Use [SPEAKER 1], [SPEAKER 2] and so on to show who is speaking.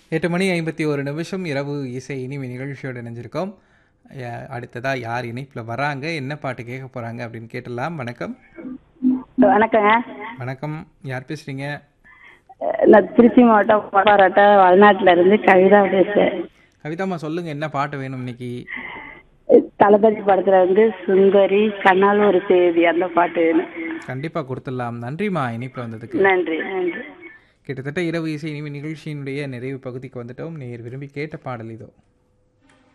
[SPEAKER 1] எட்டு மணி ஐம்பத்தி ஒரு நிமிஷம் இரவு இசை இனிமை நிகழ்ச்சியோடு இணைஞ்சிருக்கோம் யா- அடுத்ததா யார் இணைப்பில் வராங்க என்ன பாட்டு கேட்க போகிறாங்க அப்படின்னு கேட்டலாம் வணக்கம்
[SPEAKER 2] வணக்கங்க
[SPEAKER 1] வணக்கம் யார் பேசுகிறீங்க
[SPEAKER 2] நான் திருச்சி மாவட்டம் பாராட்ட வளநாட்டுல இருந்து கவிதா பேசுறேன்
[SPEAKER 1] கவிதாம்மா சொல்லுங்கள் என்ன பாட்டு வேணும் இன்னைக்கு
[SPEAKER 2] தளபதி படத்துல வந்து சுந்தரி கண்ணால் ஒரு செய்தி அந்த பாட்டு வேணும்
[SPEAKER 1] கண்டிப்பாக கொடுத்துடலாம் நன்றிம்மா இணைப்பில் வந்ததுக்கு
[SPEAKER 2] நன்றி நன்றி
[SPEAKER 1] கிட்டத்தட்ட இரவு இசை இனிமை நிகழ்ச்சியினுடைய நிறைவு பகுதிக்கு வந்துட்டோம் நேர் விரும்பி கேட்ட பாடல் இதோ